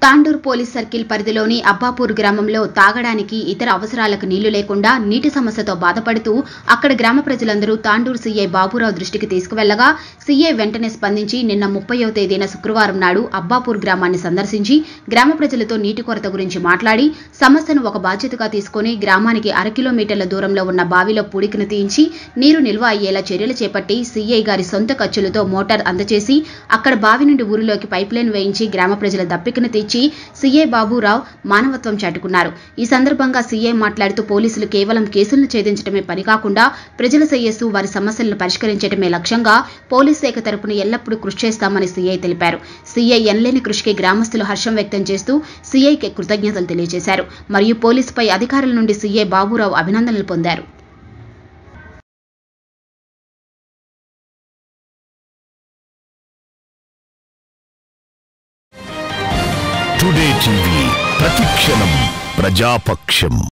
Tandur police circle పరిధిలోని అబ్బాపూర్ గ్రామంలో తాగడానికి ఇతర అవసరాలకు నీళ్లు లేకుండా నీటి సమస్యతో బాధపడుతూ అక్కడ గ్రామ ప్రజలందరూ తాండూర్ సీఐ బాబురావు దృష్టికి తీసుకువెళ్లగా సీఐ వెంటనే స్పందించి నిన్న ముప్పయో తేదీన శుక్రవారం నాడు అబ్బాపూర్ గ్రామాన్ని సందర్శించి గ్రామ ప్రజలతో నీటి కొరత గురించి మాట్లాడి సమస్యను ఒక బాధ్యతగా తీసుకుని గ్రామానికి అర కిలోమీటర్ల దూరంలో ఉన్న బావిలో పూడికను తీయించి నీరు నిల్వ అయ్యేలా చర్యలు చేపట్టి సీఐ గారి సొంత ఖర్చులతో మోటార్ అందజేసి అక్కడ బావి నుండి ఊరిలోకి పైప్లైన్ వేయించి గ్రామ ప్రజల దప్పికను తీర్చి సీఐ బాబురావు మానవత్వం చాటుకున్నారు ఈ సందర్భంగా సీఐ మాట్లాడుతూ పోలీసులు కేవలం కేసులను ఛేదించడమే పని కాకుండా ప్రజల శ్రేయస్సు వారి సమస్యలను పరిష్కరించడమే లక్ష్యంగా పోలీస్ శాఖ తరపున ఎల్లప్పుడూ కృషి చేస్తామని సీఐ తెలిపారు సీఐ ఎనలేని కృషికి గ్రామస్తులు హర్షం వ్యక్తం చేస్తూ సీఐకి కృతజ్ఞతలు తెలియజేశారు మరియు పోలీసుపై అధికారుల నుండి సీఐ బాబురావు అభినందనలు పొందారు టుడే టీవీ ప్రతిక్షణం ప్రజాపక్షం